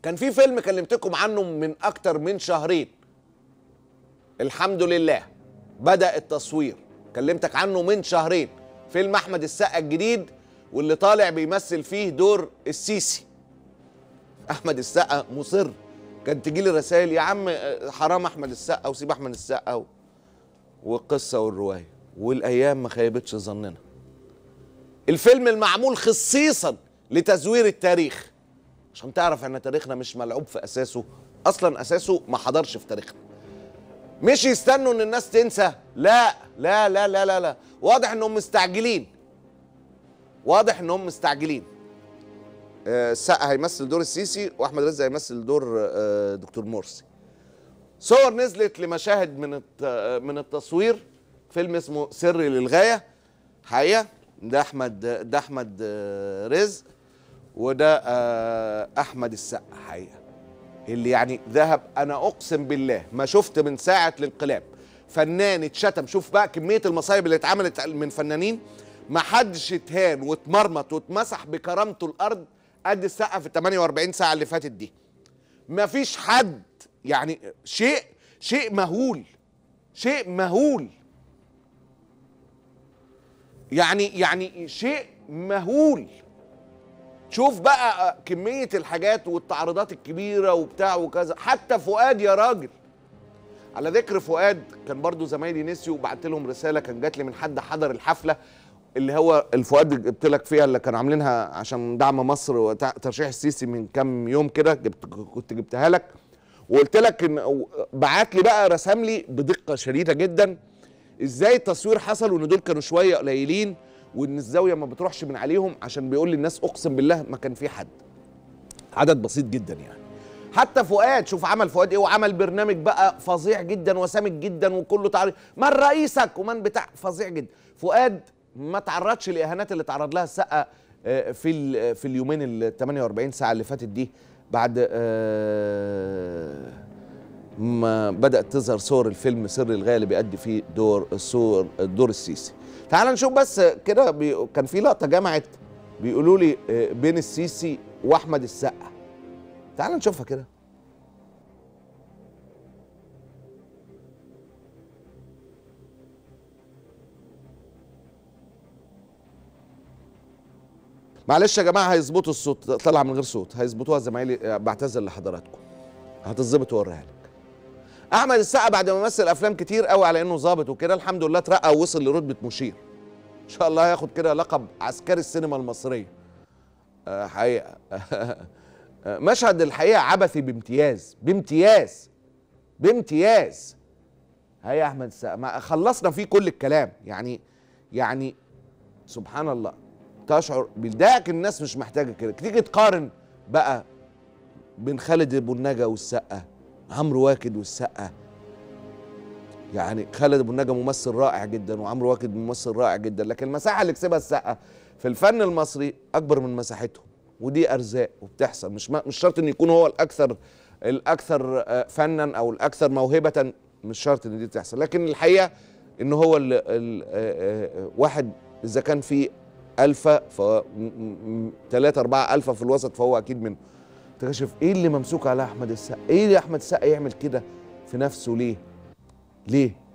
كان في فيلم كلمتكم عنه من اكتر من شهرين الحمد لله بدأ التصوير كلمتك عنه من شهرين فيلم احمد السقا الجديد واللي طالع بيمثل فيه دور السيسي احمد السقا مصر كان تجي لي رسائل يا عم حرام احمد السقا وسيب احمد السقا و... والقصه والروايه والايام ما خيبتش ظننا الفيلم المعمول خصيصا لتزوير التاريخ عشان تعرف ان تاريخنا مش ملعوب في اساسه اصلا اساسه ما حضرش في تاريخنا مش يستنوا ان الناس تنسى لا لا لا لا لا, لا. واضح انهم مستعجلين واضح انهم مستعجلين آه، السقا هيمثل دور السيسي واحمد رزق هيمثل دور آه، دكتور مرسي صور نزلت لمشاهد من الت- آه، من التصوير فيلم اسمه سر للغايه حقيقه ده احمد ده احمد آه، رزق وده آه، احمد السقا حقيقه اللي يعني ذهب انا اقسم بالله ما شفت من ساعه الانقلاب فنان اتشتم شوف بقى كميه المصايب اللي اتعملت من فنانين ما حدش اتهان واتمرمط واتمسح بكرامته الارض قد السقا في ال 48 ساعه اللي فاتت دي ما فيش حد يعني شيء شيء مهول شيء مهول يعني يعني شيء مهول شوف بقى كمية الحاجات والتعريضات الكبيرة وبتاع وكذا حتى فؤاد يا راجل على ذكر فؤاد كان برضو زمايلي نسيوا وبعت لهم رسالة كان جات لي من حد حضر الحفلة اللي هو الفؤاد اللي جبت لك فيها اللي كانوا عاملينها عشان دعم مصر وترشيح السيسي من كام يوم كده جبت كنت جبتها لك وقلت لك ان بعت لي بقى رسم لي بدقة شديدة جدا ازاي التصوير حصل وان دول كانوا شوية قليلين وان الزاويه ما بتروحش من عليهم عشان بيقول لي الناس اقسم بالله ما كان في حد عدد بسيط جدا يعني حتى فؤاد شوف عمل فؤاد ايه وعمل برنامج بقى فظيع جدا وسامج جدا وكله تعريف من رئيسك ومن بتاع فظيع جدا فؤاد ما تعرضش لاهانات اللي تعرض لها السقا آه، في ال- في اليومين ال 48 ساعه اللي فاتت دي بعد آه، ما بدات تظهر صور الفيلم سر الغايه اللي بيأدي فيه دور الصور دور السيسي تعال نشوف بس كده بي... كان في لقطه جمعت بيقولوا لي آه، بين السيسي واحمد السقا تعال نشوفها كده معلش يا جماعه هيظبطوا الصوت طلع من غير صوت هيظبطوها زمايلي آه، بعتذر لحضراتكم هتظبط واوريها لك احمد السقا بعد ما مثل افلام كتير قوي على انه ظابط وكده الحمد لله اترقى ووصل لرتبه مشير ان شاء الله هياخد كده لقب عسكري السينما المصريه آه، حقيقه آه، مشهد الحقيقه عبثي بامتياز بامتياز بامتياز هيا يا احمد السقا ما خلصنا فيه كل الكلام يعني يعني سبحان الله تشعر بالداك الناس مش محتاجه كده تيجي تقارن بقى بين خالد ابو النجا والسقا عمرو واكد والسقا يعني خالد ابو النجا ممثل رائع جدا وعمرو واكد ممثل رائع جدا لكن المساحه اللي كسبها السقا في الفن المصري اكبر من مساحتهم ودي ارزاق وبتحصل مش ما مش شرط ان يكون هو الاكثر الاكثر آه، فنا او الاكثر موهبه مش شرط ان دي تحصل لكن الحقيقه ان هو ال ال آه، آه، واحد اذا كان في الفا ف ثلاثة أربعة ألفا في الوسط فهو أكيد منه تكتشف إيه اللي ممسوك على أحمد السقا إيه اللي أحمد السقا يعمل كده في نفسه ليه ليه